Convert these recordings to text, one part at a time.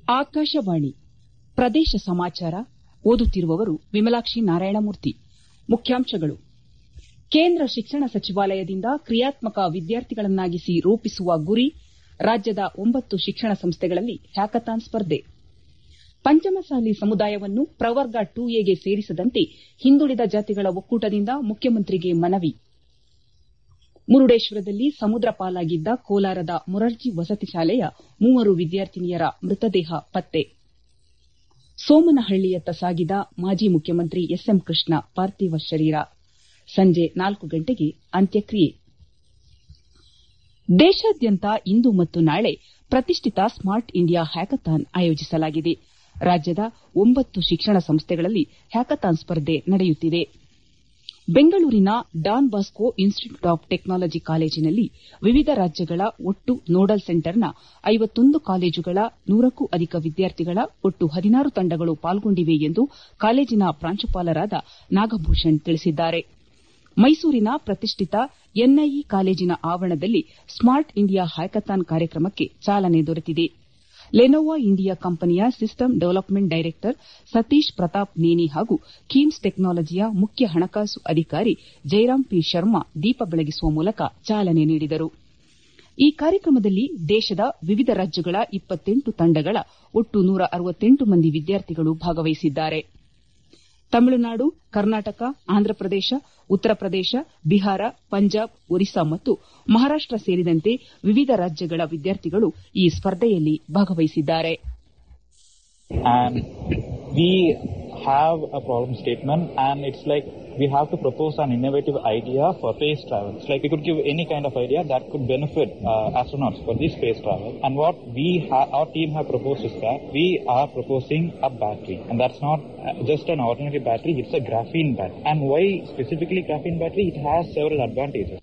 ಆಕಾಶವಾಣಿ ಪ್ರದೇಶ ಸಮಾಚಾರ ಓದುತ್ತಿರುವವರು ವಿಮಲಾಕ್ಷಿ ನಾರಾಯಣಮೂರ್ತಿ ಮುಖ್ಯಾಂಶಗಳು ಕೇಂದ್ರ ಶಿಕ್ಷಣ ಸಚಿವಾಲಯದಿಂದ ಕ್ರಿಯಾತ್ಮಕ ವಿದ್ಯಾರ್ಥಿಗಳನ್ನಾಗಿಸಿ ರೂಪಿಸುವ ಗುರಿ ರಾಜ್ಯದ ಒಂಬತ್ತು ಶಿಕ್ಷಣ ಸಂಸ್ಥೆಗಳಲ್ಲಿ ಹ್ಯಾಕಥಾನ್ ಸ್ಪರ್ಧೆ ಪಂಚಮಸಾಲಿ ಸಮುದಾಯವನ್ನು ಪ್ರವರ್ಗ ಟು ಎಗೆ ಸೇರಿಸದಂತೆ ಹಿಂದುಳಿದ ಜಾತಿಗಳ ಒಕ್ಕೂಟದಿಂದ ಮುಖ್ಯಮಂತ್ರಿಗೆ ಮನವಿ ಮುರುಡೇಶ್ವರದಲ್ಲಿ ಸಮುದ್ರ ಪಾಲಾಗಿದ್ದ ಕೋಲಾರದ ಮೊರಾರ್ಜಿ ವಸತಿ ಶಾಲೆಯ ಮೂವರು ವಿದ್ಯಾರ್ಥಿನಿಯರ ಮೃತದೇಹ ಪತ್ತೆ ಸೋಮನಹಳ್ಳಿಯತ್ತ ಸಾಗಿದ ಮಾಜಿ ಮುಖ್ಯಮಂತ್ರಿ ಎಸ್ಎಂ ಕೃಷ್ಣ ಪಾರ್ಥಿವ ಶರೀರ ಸಂಜೆ ನಾಲ್ಕು ಗಂಟೆಗೆ ಅಂತ್ಯಕ್ರಿಯೆ ದೇಶಾದ್ಯಂತ ಇಂದು ಮತ್ತು ನಾಳೆ ಪ್ರತಿಷ್ಠಿತ ಸ್ಮಾರ್ಟ್ ಇಂಡಿಯಾ ಹ್ಯಾಕಥಾನ್ ಆಯೋಜಿಸಲಾಗಿದೆ ರಾಜ್ಯದ ಒಂಬತ್ತು ಶಿಕ್ಷಣ ಸಂಸ್ಥೆಗಳಲ್ಲಿ ಹ್ಯಾಕಥಾನ್ ಸ್ಪರ್ಧೆ ನಡೆಯುತ್ತಿದೆ ಬೆಂಗಳೂರಿನ Don Bosco institute of technology ಕಾಲೇಜಿನಲ್ಲಿ ವಿವಿಧ ರಾಜ್ಯಗಳ ಒಟ್ಟು ನೋಡಲ್ ಸೆಂಟರ್ನ ಐವತ್ತೊಂದು ಕಾಲೇಜುಗಳ ನೂರಕ್ಕೂ ಅಧಿಕ ವಿದ್ಯಾರ್ಥಿಗಳ ಒಟ್ಟು ಹದಿನಾರು ತಂಡಗಳು ಪಾಲ್ಗೊಂಡಿವೆ ಎಂದು ಕಾಲೇಜಿನ ಪ್ರಾಂಶುಪಾಲರಾದ ನಾಗಭೂಷಣ್ ತಿಳಿಸಿದ್ದಾರೆ ಮೈಸೂರಿನ ಪ್ರತಿಷ್ಠಿತ ಎನ್ಐಇ ಕಾಲೇಜಿನ ಆವರಣದಲ್ಲಿ ಸ್ಮಾರ್ಟ್ ಇಂಡಿಯಾ ಹ್ಯಾಕಥಾನ್ ಕಾರ್ಯಕ್ರಮಕ್ಕೆ ಚಾಲನೆ ದೊರೆತಿದೆ ಲೆನೋವಾ ಇಂಡಿಯಾ ಕಂಪನಿಯ system development director Satish Prathapaneni ಹಾಗೂ ಕೀಮ್ಸ್ ಟೆಕ್ನಾಲಜಿಯ ಮುಖ್ಯ ಹಣಕಾಸು ಅಧಿಕಾರಿ ಜೈರಾಮ್ ಪಿ ಶರ್ಮಾ ದೀಪ ಬೆಳಗಿಸುವ ಮೂಲಕ ಚಾಲನೆ ನೀಡಿದರು ಈ ಕಾರ್ಯಕ್ರಮದಲ್ಲಿ ದೇಶದ ವಿವಿಧ ರಾಜ್ಯಗಳ ಇಪ್ಪತ್ತೆಂಟು ತಂಡಗಳ ಒಟ್ಟು ನೂರ ಅರವತ್ತೆಂಟು ಮಂದಿ ವಿದ್ಯಾರ್ಥಿಗಳು ಭಾಗವಹಿಸಿದ್ದಾರೆ ತಮಿಳುನಾಡು ಕರ್ನಾಟಕ ಆಂಧ್ರಪ್ರದೇಶ ಉತ್ತರ ಪ್ರದೇಶ ಬಿಹಾರ ಪಂಜಾಬ್ ಒರಿಸ್ಸಾ ಮತ್ತು ಮಹಾರಾಷ್ಟ ಸೇರಿದಂತೆ ವಿವಿಧ ರಾಜ್ಯಗಳ ವಿದ್ಯಾರ್ಥಿಗಳು ಈ ಸ್ಪರ್ಧೆಯಲ್ಲಿ ಭಾಗವಹಿಸಿದ್ದಾರೆ we have a problem statement and it's like we have to propose an innovative idea for space travel. It's like we could give any kind of idea that could benefit uh, astronauts for this space travel. And what we ha- our team have proposed is that we are proposing a battery, and that's not uh, just an ordinary battery; it's a graphene battery. And why specifically graphene battery? It has several advantages.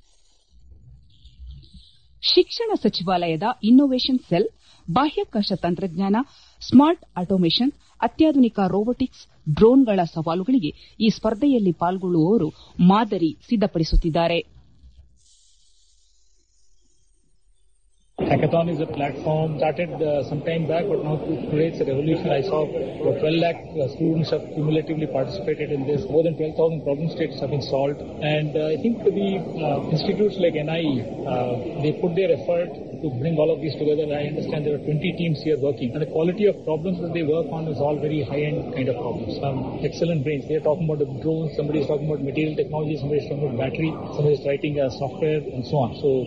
ಶಿಕ್ಷಣ ಸಚಿವಾಲಯದ innovation cell ಬಾಹ್ಯಾಕಾಶ ತಂತ್ರಜ್ಞಾನ smart automation ಅತ್ಯಾಧುನಿಕ robotics ಡ್ರೋನ್ಗಳ ಸವಾಲುಗಳಿಗೆ ಈ ಸ್ಪರ್ಧೆಯಲ್ಲಿ ಪಾಲ್ಗೊಳ್ಳುವವರು ಮಾದರಿ ಸಿದ್ದಪಡಿಸುತ್ತಿದ್ದಾರೆ Hackathon is a platform started uh, some time back, but now today it's a revolution. I saw about 12 lakh uh, students have cumulatively participated in this. More than 12,000 problem states have been solved. And uh, I think the uh, institutes like NIE, uh, they put their effort to bring all of these together. I understand there are 20 teams here working. And the quality of problems that they work on is all very high-end kind of problems. Um, excellent brains. They're talking about the drones, somebody is talking about material technology, somebody is talking about battery, somebody is writing uh, software and so on. So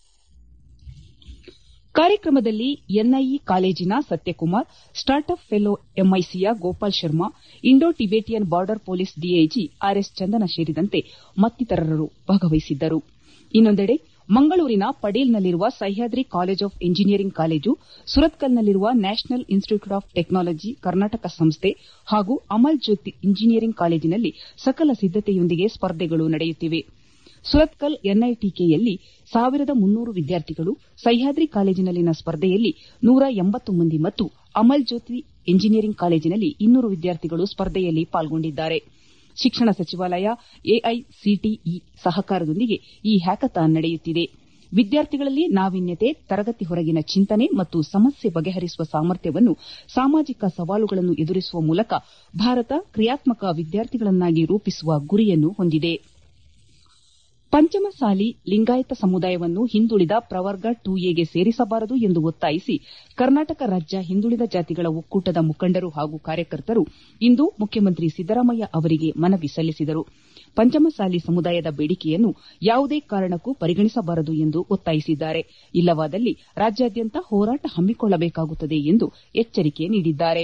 ಕಾರ್ಯಕ್ರಮದಲ್ಲಿ NIE ಕಾಲೇಜಿನ Satyakumar startup fellow ಎಂಐಸಿಯ Gopal Sharma Indo Tibetan border police DIG RS Chandana ಸೇರಿದಂತೆ ಮತ್ತಿತರರು ಭಾಗವಹಿಸಿದ್ದರು ಇನ್ನೊಂದೆಡೆ ಮಂಗಳೂರಿನ ಪಡೇಲ್ನಲ್ಲಿರುವ Sahyadri college of engineering college ಸುರತ್ಕಲ್ನಲ್ಲಿರುವ national institute of technology Karnataka ಸಂಸ್ಥೆ ಹಾಗೂ ಅಮಲ್ ಜ್ಯೋತಿ ಇಂಜಿನಿಯರಿಂಗ್ ಕಾಲೇಜಿನಲ್ಲಿ ಸಕಲ ಸಿದ್ದತೆಯೊಂದಿಗೆ ಸ್ಪರ್ಧೆಗಳು ನಡೆಯುತ್ತಿವೆ ಸುರತ್ಕಲ್ ಎನ್ಐಟಿಕೆಯಲ್ಲಿ ಸಾವಿರದ ಮುನ್ನೂರು ವಿದ್ಯಾರ್ಥಿಗಳು ಸಹ್ಯಾದ್ರಿ ಕಾಲೇಜಿನಲ್ಲಿನ ಸ್ಪರ್ಧೆಯಲ್ಲಿ ನೂರ ಎಂಬತ್ತು ಮಂದಿ ಮತ್ತು ಅಮಲ್ ಜ್ಯೋತಿ ಇಂಜಿನಿಯರಿಂಗ್ ಕಾಲೇಜಿನಲ್ಲಿ ಇನ್ನೂರು ವಿದ್ಯಾರ್ಥಿಗಳು ಸ್ಪರ್ಧೆಯಲ್ಲಿ ಪಾಲ್ಗೊಂಡಿದ್ದಾರೆ ಶಿಕ್ಷಣ ಸಚಿವಾಲಯ ಎಐಸಿಟಿಇ ಸಹಕಾರದೊಂದಿಗೆ ಈ ಹ್ಯಾಕಥಾನ್ ನಡೆಯುತ್ತಿದೆ ವಿದ್ಯಾರ್ಥಿಗಳಲ್ಲಿ ನಾವೀನ್ಯತೆ ತರಗತಿ ಹೊರಗಿನ ಚಿಂತನೆ ಮತ್ತು ಸಮಸ್ಯೆ ಬಗೆಹರಿಸುವ ಸಾಮರ್ಥ್ಯವನ್ನು ಸಾಮಾಜಿಕ ಸವಾಲುಗಳನ್ನು ಎದುರಿಸುವ ಮೂಲಕ ಭಾರತ ಕ್ರಿಯಾತ್ಮಕ ವಿದ್ಯಾರ್ಥಿಗಳನ್ನಾಗಿ ರೂಪಿಸುವ ಗುರಿಯನ್ನು ಹೊಂದಿದೆ ಪಂಚಮಸಾಲಿ ಲಿಂಗಾಯತ ಸಮುದಾಯವನ್ನು ಹಿಂದುಳಿದ ಪ್ರವರ್ಗ ಟು ಎಗೆ ಸೇರಿಸಬಾರದು ಎಂದು ಒತ್ತಾಯಿಸಿ ಕರ್ನಾಟಕ ರಾಜ್ಯ ಹಿಂದುಳಿದ ಜಾತಿಗಳ ಒಕ್ಕೂಟದ ಮುಖಂಡರು ಹಾಗೂ ಕಾರ್ಯಕರ್ತರು ಇಂದು ಮುಖ್ಯಮಂತ್ರಿ ಸಿದ್ದರಾಮಯ್ಯ ಅವರಿಗೆ ಮನವಿ ಸಲ್ಲಿಸಿದರು ಪಂಚಮಸಾಲಿ ಸಮುದಾಯದ ಬೇಡಿಕೆಯನ್ನು ಯಾವುದೇ ಕಾರಣಕ್ಕೂ ಪರಿಗಣಿಸಬಾರದು ಎಂದು ಒತ್ತಾಯಿಸಿದ್ದಾರೆ ಇಲ್ಲವಾದಲ್ಲಿ ರಾಜ್ಯಾದ್ಯಂತ ಹೋರಾಟ ಹಮ್ಮಿಕೊಳ್ಳಬೇಕಾಗುತ್ತದೆ ಎಂದು ಎಚ್ಚರಿಕೆ ನೀಡಿದ್ದಾರೆ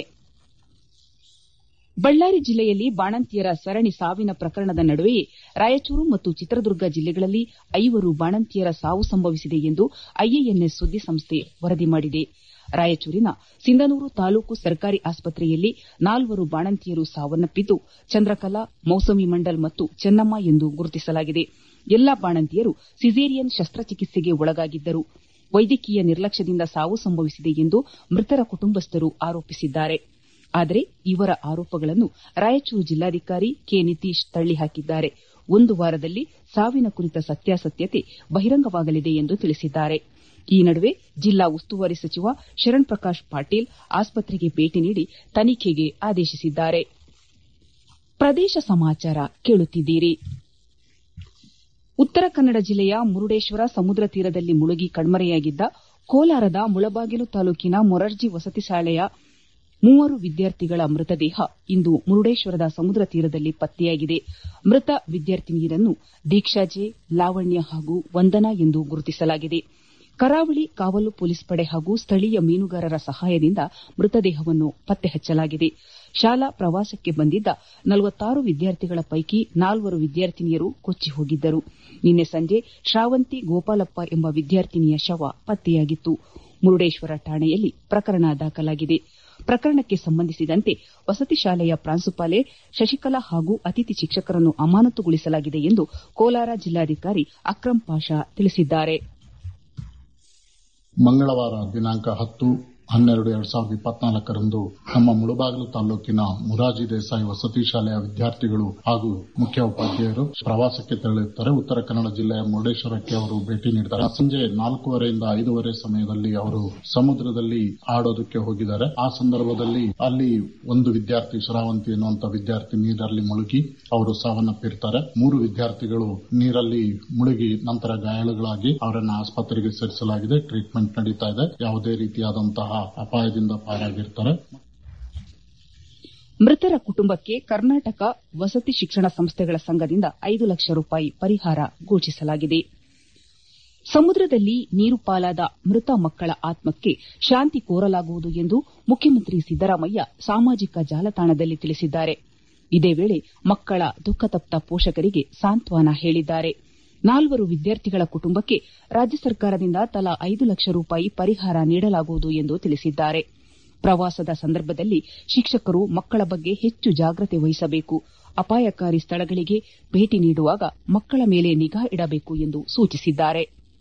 ಬಳ್ಳಾರಿ ಜಿಲ್ಲೆಯಲ್ಲಿ ಬಾಣಂತಿಯರ ಸರಣಿ ಸಾವಿನ ಪ್ರಕರಣದ ನಡುವೆಯೇ ರಾಯಚೂರು ಮತ್ತು ಚಿತ್ರದುರ್ಗ ಜಿಲ್ಲೆಗಳಲ್ಲಿ ಐವರು ಬಾಣಂತಿಯರ ಸಾವು ಸಂಭವಿಸಿದೆ ಎಂದು ಐಎಎನ್ಎಸ್ ಸುದ್ದಿಸಂಸ್ಥೆ ವರದಿ ಮಾಡಿದೆ ರಾಯಚೂರಿನ ಸಿಂಧನೂರು ತಾಲೂಕು ಸರ್ಕಾರಿ ಆಸ್ಪತ್ರೆಯಲ್ಲಿ ನಾಲ್ವರು ಬಾಣಂತಿಯರು ಸಾವನ್ನಪ್ಪಿದ್ದು ಚಂದ್ರಕಲಾ ಮೌಸಮಿ ಮಂಡಲ್ ಮತ್ತು ಚೆನ್ನಮ್ಮ ಎಂದು ಗುರುತಿಸಲಾಗಿದೆ ಎಲ್ಲಾ ಬಾಣಂತಿಯರು ಸಿಸೇರಿಯನ್ ಶಸ್ತ್ರಚಿಕಿತ್ಸೆಗೆ ಒಳಗಾಗಿದ್ದರು ವೈದ್ಯಕೀಯ ನಿರ್ಲಕ್ಷ್ಯದಿಂದ ಸಾವು ಸಂಭವಿಸಿದೆ ಎಂದು ಮೃತರ ಕುಟುಂಬಸ್ಥರು ಆರೋಪಿಸಿದ್ದಾರೆ ಆದರೆ ಇವರ ಆರೋಪಗಳನ್ನು ರಾಯಚೂರು ಜಿಲ್ಲಾಧಿಕಾರಿ ಕೆ ನಿತೀಶ್ ತಳ್ಳಿಹಾಕಿದ್ದಾರೆ ಒಂದು ವಾರದಲ್ಲಿ ಸಾವಿನ ಕುರಿತ ಸತ್ಯಾಸತ್ಯತೆ ಬಹಿರಂಗವಾಗಲಿದೆ ಎಂದು ತಿಳಿಸಿದ್ದಾರೆ ಈ ನಡುವೆ ಜಿಲ್ಲಾ ಉಸ್ತುವಾರಿ ಸಚಿವ ಶರಣ್ ಪ್ರಕಾಶ್ ಪಾಟೀಲ್ ಆಸ್ಪತ್ರೆಗೆ ಭೇಟಿ ನೀಡಿ ತನಿಖೆಗೆ ಆದೇಶಿಸಿದ್ದಾರೆ ಪ್ರದೇಶ ಸಮಾಚಾರ ಕೇಳುತ್ತಿದ್ದೀರಿ ಉತ್ತರ ಕನ್ನಡ ಜಿಲ್ಲೆಯ ಮುರುಡೇಶ್ವರ ಸಮುದ್ರ ತೀರದಲ್ಲಿ ಮುಳುಗಿ ಕಣ್ಮರೆಯಾಗಿದ್ದ ಕೋಲಾರದ ಮುಳಬಾಗಿಲು ತಾಲೂಕಿನ ಮೊರಾರ್ಜಿ ವಸತಿ ಶಾಲೆಯ ಮೂವರು ವಿದ್ಯಾರ್ಥಿಗಳ ಮೃತದೇಹ ಇಂದು ಮುರುಡೇಶ್ವರದ ಸಮುದ್ರ ತೀರದಲ್ಲಿ ಪತ್ತೆಯಾಗಿದೆ ಮೃತ ವಿದ್ಯಾರ್ಥಿನಿಯರನ್ನು ದೀಕ್ಷಾ ಜೆ ಲಾವಣ್ಯ ಹಾಗೂ ವಂದನಾ ಎಂದು ಗುರುತಿಸಲಾಗಿದೆ ಕರಾವಳಿ ಕಾವಲು ಪೊಲೀಸ್ ಪಡೆ ಹಾಗೂ ಸ್ಥಳೀಯ ಮೀನುಗಾರರ ಸಹಾಯದಿಂದ ಮೃತದೇಹವನ್ನು ಪತ್ತೆ ಹಚ್ಚಲಾಗಿದೆ ಶಾಲಾ ಪ್ರವಾಸಕ್ಕೆ ಬಂದಿದ್ದ ನಲವತ್ತಾರು ವಿದ್ಯಾರ್ಥಿಗಳ ಪೈಕಿ ನಾಲ್ವರು ವಿದ್ಯಾರ್ಥಿನಿಯರು ಕೊಚ್ಚಿ ಹೋಗಿದ್ದರು ನಿನ್ನೆ ಸಂಜೆ ಶ್ರಾವಂತಿ ಗೋಪಾಲಪ್ಪ ಎಂಬ ವಿದ್ಯಾರ್ಥಿನಿಯ ಶವ ಪತ್ತೆಯಾಗಿತ್ತು ಮುರುಡೇಶ್ವರ ಠಾಣೆಯಲ್ಲಿ ಪ್ರಕರಣ ದಾಖಲಾಗಿದೆ ಪ್ರಕರಣಕ್ಕೆ ಸಂಬಂಧಿಸಿದಂತೆ ವಸತಿ ಶಾಲೆಯ ಪ್ರಾಂಶುಪಾಲೆ ಶಶಿಕಲಾ ಹಾಗೂ ಅತಿಥಿ ಶಿಕ್ಷಕರನ್ನು ಅಮಾನತುಗೊಳಿಸಲಾಗಿದೆ ಎಂದು ಕೋಲಾರ ಜಿಲ್ಲಾಧಿಕಾರಿ ಅಕ್ರಂ ಪಾಷಾ ತಿಳಿಸಿದ್ದಾರೆ ಮಂಗಳವಾರ ದಿನಾಂಕ ಹತ್ತು ಹನ್ನೆರಡು ಎರಡ್ ಸಾವಿರದ ಇಪ್ಪತ್ನಾಲ್ಕರಂದು ನಮ್ಮ ಮುಳಬಾಗಿಲು ತಾಲೂಕಿನ ಮುರಾಜಿ ದೇಸಾಯಿ ವಸತಿ ಶಾಲೆಯ ವಿದ್ಯಾರ್ಥಿಗಳು ಹಾಗೂ ಮುಖ್ಯ ಉಪಾಧ್ಯಾಯರು ಪ್ರವಾಸಕ್ಕೆ ತೆರಳಿರುತ್ತಾರೆ ಉತ್ತರ ಕನ್ನಡ ಜಿಲ್ಲೆಯ ಮುರುಡೇಶ್ವರಕ್ಕೆ ಅವರು ಭೇಟಿ ನೀಡಿದ್ದಾರೆ ಸಂಜೆ ನಾಲ್ಕೂವರೆಯಿಂದ ಐದೂವರೆ ಸಮಯದಲ್ಲಿ ಅವರು ಸಮುದ್ರದಲ್ಲಿ ಆಡೋದಕ್ಕೆ ಹೋಗಿದ್ದಾರೆ ಆ ಸಂದರ್ಭದಲ್ಲಿ ಅಲ್ಲಿ ಒಂದು ವಿದ್ಯಾರ್ಥಿ ಶ್ರಾವಂತಿ ಎನ್ನುವಂತ ವಿದ್ಯಾರ್ಥಿ ನೀರಲ್ಲಿ ಮುಳುಗಿ ಅವರು ಸಾವನ್ನಪ್ಪಿರ್ತಾರೆ ಮೂರು ವಿದ್ಯಾರ್ಥಿಗಳು ನೀರಲ್ಲಿ ಮುಳುಗಿ ನಂತರ ಗಾಯಾಳುಗಳಾಗಿ ಅವರನ್ನು ಆಸ್ಪತ್ರೆಗೆ ಸೇರಿಸಲಾಗಿದೆ ಟ್ರೀಟ್ಮೆಂಟ್ ನಡೀತಾ ಇದೆ ಯಾವುದೇ ರೀತಿಯಾದಂತಹ ಅಪಾಯದಿಂದ ಪಾರಾಗಿರ್ತಾರೆ ಮೃತರ ಕುಟುಂಬಕ್ಕೆ ಕರ್ನಾಟಕ ವಸತಿ ಶಿಕ್ಷಣ ಸಂಸ್ಥೆಗಳ ಸಂಘದಿಂದ ಐದು ಲಕ್ಷ ರೂಪಾಯಿ ಪರಿಹಾರ ಘೋಷಿಸಲಾಗಿದೆ ಸಮುದ್ರದಲ್ಲಿ ನೀರು ಪಾಲಾದ ಮೃತ ಮಕ್ಕಳ ಆತ್ಮಕ್ಕೆ ಶಾಂತಿ ಕೋರಲಾಗುವುದು ಎಂದು ಮುಖ್ಯಮಂತ್ರಿ ಸಿದ್ದರಾಮಯ್ಯ ಸಾಮಾಜಿಕ ಜಾಲತಾಣದಲ್ಲಿ ತಿಳಿಸಿದ್ದಾರೆ ಇದೇ ವೇಳೆ ಮಕ್ಕಳ ದುಃಖತಪ್ತ ಪೋಷಕರಿಗೆ ಸಾಂತ್ವನ ಹೇಳಿದ್ದಾರೆ ನಾಲ್ವರು ವಿದ್ಯಾರ್ಥಿಗಳ ಕುಟುಂಬಕ್ಕೆ ರಾಜ್ಯ ಸರ್ಕಾರದಿಂದ ತಲಾ ಐದು ಲಕ್ಷ ರೂಪಾಯಿ ಪರಿಹಾರ ನೀಡಲಾಗುವುದು ಎಂದು ತಿಳಿಸಿದ್ದಾರೆ ಪ್ರವಾಸದ ಸಂದರ್ಭದಲ್ಲಿ ಶಿಕ್ಷಕರು ಮಕ್ಕಳ ಬಗ್ಗೆ ಹೆಚ್ಚು ಜಾಗ್ರತೆ ವಹಿಸಬೇಕು ಅಪಾಯಕಾರಿ ಸ್ಥಳಗಳಿಗೆ ಭೇಟಿ ನೀಡುವಾಗ ಮಕ್ಕಳ ಮೇಲೆ ನಿಗಾ ಇಡಬೇಕು ಎಂದು ಸೂಚಿಸಿದ್ದಾರೆ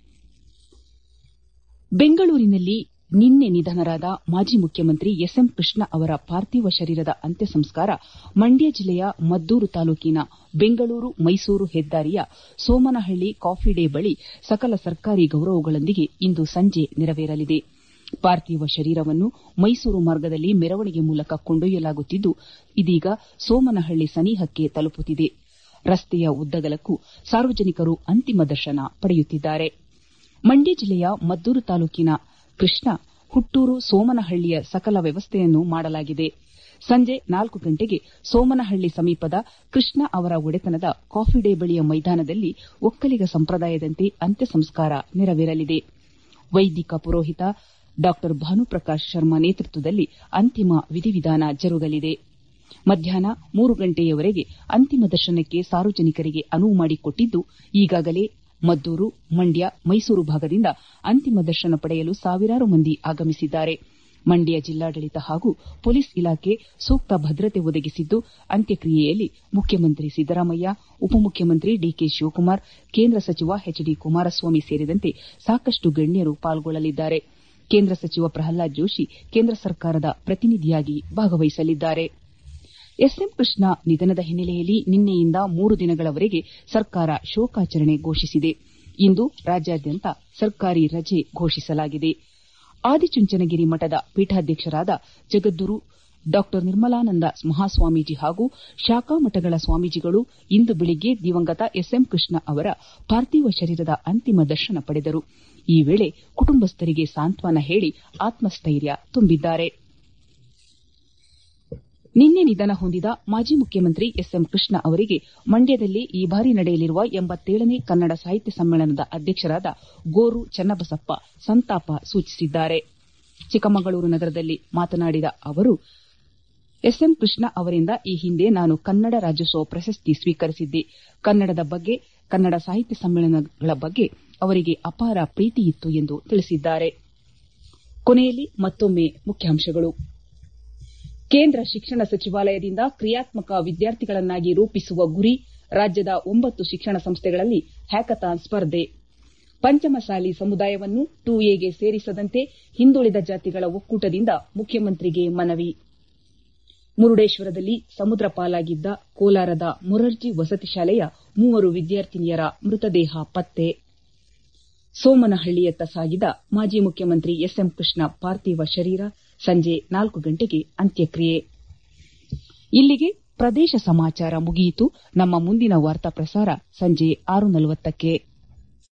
ಬೆಂಗಳೂರಿನಲ್ಲಿ ನಿನ್ನೆ ನಿಧನರಾದ ಮಾಜಿ ಮುಖ್ಯಮಂತ್ರಿ ಎಸ್ಎಂ ಕೃಷ್ಣ ಅವರ ಪಾರ್ಥಿವ ಶರೀರದ ಅಂತ್ಯ ಸಂಸ್ಕಾರ ಮಂಡ್ಯ ಜಿಲ್ಲೆಯ ಮದ್ದೂರು ತಾಲೂಕಿನ ಬೆಂಗಳೂರು ಮೈಸೂರು ಹೆದ್ದಾರಿಯ ಸೋಮನಹಳ್ಳಿ ಕಾಫಿ ಡೇ ಬಳಿ ಸಕಲ ಸರ್ಕಾರಿ ಗೌರವಗಳೊಂದಿಗೆ ಇಂದು ಸಂಜೆ ನೆರವೇರಲಿದೆ ಪಾರ್ಥಿವ ಶರೀರವನ್ನು ಮೈಸೂರು ಮಾರ್ಗದಲ್ಲಿ ಮೆರವಣಿಗೆ ಮೂಲಕ ಕೊಂಡೊಯ್ಯಲಾಗುತ್ತಿದ್ದು ಇದೀಗ ಸೋಮನಹಳ್ಳಿ ಸನಿಹಕ್ಕೆ ತಲುಪುತ್ತಿದೆ ರಸ್ತೆಯ ಉದ್ದಗಲಕ್ಕೂ ಸಾರ್ವಜನಿಕರು ಅಂತಿಮ ದರ್ಶನ ಪಡೆಯುತ್ತಿದ್ದಾರೆ ಮಂಡ್ಯ ಜಿಲ್ಲೆಯ ಮದ್ದೂರು ತಾಲೂಕಿನ ಕೃಷ್ಣ ಹುಟ್ಟೂರು ಸೋಮನಹಳ್ಳಿಯ ಸಕಲ ವ್ಯವಸ್ಥೆಯನ್ನು ಮಾಡಲಾಗಿದೆ ಸಂಜೆ ನಾಲ್ಕು ಗಂಟೆಗೆ ಸೋಮನಹಳ್ಳಿ ಸಮೀಪದ ಕೃಷ್ಣ ಅವರ ಒಡೆತನದ ಕಾಫಿ ಡೇ ಬಳಿಯ ಮೈದಾನದಲ್ಲಿ ಒಕ್ಕಲಿಗ ಸಂಪ್ರದಾಯದಂತೆ ಅಂತ್ಯ ಸಂಸ್ಕಾರ ನೆರವೇರಲಿದೆ ವೈದಿಕ ಪುರೋಹಿತ ಡಾ ಭಾನುಪ್ರಕಾಶ್ ಶರ್ಮಾ ನೇತೃತ್ವದಲ್ಲಿ ಅಂತಿಮ ವಿಧಿವಿಧಾನ ಜರುಗಲಿದೆ ಮಧ್ಯಾಹ್ನ ಮೂರು ಗಂಟೆಯವರೆಗೆ ಅಂತಿಮ ದರ್ಶನಕ್ಕೆ ಸಾರ್ವಜನಿಕರಿಗೆ ಅನುವು ಮಾಡಿಕೊಟ್ಟಿದ್ದು ಈಗಾಗಲೇ ಮದ್ದೂರು ಮಂಡ್ಯ ಮೈಸೂರು ಭಾಗದಿಂದ ಅಂತಿಮ ದರ್ಶನ ಪಡೆಯಲು ಸಾವಿರಾರು ಮಂದಿ ಆಗಮಿಸಿದ್ದಾರೆ ಮಂಡ್ಯ ಜಿಲ್ಲಾಡಳಿತ ಹಾಗೂ ಪೊಲೀಸ್ ಇಲಾಖೆ ಸೂಕ್ತ ಭದ್ರತೆ ಒದಗಿಸಿದ್ದು ಅಂತ್ಯಕ್ರಿಯೆಯಲ್ಲಿ ಮುಖ್ಯಮಂತ್ರಿ ಸಿದ್ದರಾಮಯ್ಯ ಉಪಮುಖ್ಯಮಂತ್ರಿ ಡಿಕೆ ಶಿವಕುಮಾರ್ ಕೇಂದ್ರ ಸಚಿವ ಎಚ್ ಡಿ ಕುಮಾರಸ್ವಾಮಿ ಸೇರಿದಂತೆ ಸಾಕಷ್ಟು ಗಣ್ಯರು ಪಾಲ್ಗೊಳ್ಳಲಿದ್ದಾರೆ ಕೇಂದ್ರ ಸಚಿವ ಪ್ರಹ್ಲಾದ್ ಜೋಶಿ ಕೇಂದ್ರ ಸರ್ಕಾರದ ಪ್ರತಿನಿಧಿಯಾಗಿ ಭಾಗವಹಿಸಲಿದ್ದಾರೆ ಎಸ್ಎಂ ಕೃಷ್ಣ ನಿಧನದ ಹಿನ್ನೆಲೆಯಲ್ಲಿ ನಿನ್ನೆಯಿಂದ ಮೂರು ದಿನಗಳವರೆಗೆ ಸರ್ಕಾರ ಶೋಕಾಚರಣೆ ಘೋಷಿಸಿದೆ ಇಂದು ರಾಜ್ಯಾದ್ಯಂತ ಸರ್ಕಾರಿ ರಜೆ ಘೋಷಿಸಲಾಗಿದೆ ಆದಿಚುಂಚನಗಿರಿ ಮಠದ ಪೀಠಾಧ್ಯಕ್ಷರಾದ ಜಗದ್ಗುರು ಡಾ ನಿರ್ಮಲಾನಂದ ಮಹಾಸ್ವಾಮೀಜಿ ಹಾಗೂ ಶಾಖಾ ಮಠಗಳ ಸ್ವಾಮೀಜಿಗಳು ಇಂದು ಬೆಳಿಗ್ಗೆ ದಿವಂಗತ ಎಸ್ಎಂ ಕೃಷ್ಣ ಅವರ ಪಾರ್ಥಿವ ಶರೀರದ ಅಂತಿಮ ದರ್ಶನ ಪಡೆದರು ಈ ವೇಳೆ ಕುಟುಂಬಸ್ಥರಿಗೆ ಸಾಂತ್ವನ ಹೇಳಿ ಆತ್ಮಸ್ಥೈರ್ಯ ತುಂಬಿದ್ದಾರೆ ನಿನ್ನೆ ನಿಧನ ಹೊಂದಿದ ಮಾಜಿ ಮುಖ್ಯಮಂತ್ರಿ ಎಸ್ಎಂ ಕೃಷ್ಣ ಅವರಿಗೆ ಮಂಡ್ಯದಲ್ಲಿ ಈ ಬಾರಿ ನಡೆಯಲಿರುವ ಎಂಬತ್ತೇಳನೇ ಕನ್ನಡ ಸಾಹಿತ್ಯ ಸಮ್ಮೇಳನದ ಅಧ್ಯಕ್ಷರಾದ ಗೋರು ಚನ್ನಬಸಪ್ಪ ಸಂತಾಪ ಸೂಚಿಸಿದ್ದಾರೆ ಚಿಕ್ಕಮಗಳೂರು ನಗರದಲ್ಲಿ ಮಾತನಾಡಿದ ಅವರು ಎಸ್ಎಂ ಕೃಷ್ಣ ಅವರಿಂದ ಈ ಹಿಂದೆ ನಾನು ಕನ್ನಡ ರಾಜ್ಯೋತ್ಸವ ಪ್ರಶಸ್ತಿ ಸ್ವೀಕರಿಸಿದ್ದೆ ಕನ್ನಡದ ಬಗ್ಗೆ ಕನ್ನಡ ಸಾಹಿತ್ಯ ಸಮ್ಮೇಳನಗಳ ಬಗ್ಗೆ ಅವರಿಗೆ ಅಪಾರ ಪ್ರೀತಿಯಿತ್ತು ಎಂದು ತಿಳಿಸಿದ್ದಾರೆ ಕೊನೆಯಲ್ಲಿ ಮತ್ತೊಮ್ಮೆ ಮುಖ್ಯಾಂಶಗಳು ಕೇಂದ್ರ ಶಿಕ್ಷಣ ಸಚಿವಾಲಯದಿಂದ ಕ್ರಿಯಾತ್ಮಕ ವಿದ್ಯಾರ್ಥಿಗಳನ್ನಾಗಿ ರೂಪಿಸುವ ಗುರಿ ರಾಜ್ಯದ ಒಂಬತ್ತು ಶಿಕ್ಷಣ ಸಂಸ್ಥೆಗಳಲ್ಲಿ ಹ್ಯಾಕಥಾನ್ ಸ್ಪರ್ಧೆ ಪಂಚಮಸಾಲಿ ಸಮುದಾಯವನ್ನು ಟು ಎಗೆ ಸೇರಿಸದಂತೆ ಹಿಂದುಳಿದ ಜಾತಿಗಳ ಒಕ್ಕೂಟದಿಂದ ಮುಖ್ಯಮಂತ್ರಿಗೆ ಮನವಿ ಮುರುಡೇಶ್ವರದಲ್ಲಿ ಸಮುದ್ರ ಪಾಲಾಗಿದ್ದ ಕೋಲಾರದ ಮೊರಾರ್ಜಿ ವಸತಿ ಶಾಲೆಯ ಮೂವರು ವಿದ್ಯಾರ್ಥಿನಿಯರ ಮೃತದೇಹ ಪತ್ತೆ ಸೋಮನಹಳ್ಳಿಯತ್ತ ಸಾಗಿದ ಮಾಜಿ ಮುಖ್ಯಮಂತ್ರಿ ಎಸ್ಎಂ ಕೃಷ್ಣ ಪಾರ್ಥಿವ ಶರೀರ ಸಂಜೆ ನಾಲ್ಕು ಗಂಟೆಗೆ ಅಂತ್ಯಕ್ರಿಯೆ ಇಲ್ಲಿಗೆ ಪ್ರದೇಶ ಸಮಾಚಾರ ಮುಗಿಯಿತು ನಮ್ಮ ಮುಂದಿನ ವಾರ್ತಾ ಪ್ರಸಾರ ಸಂಜೆ ಆರು ನಲವತ್ತಕ್ಕೆ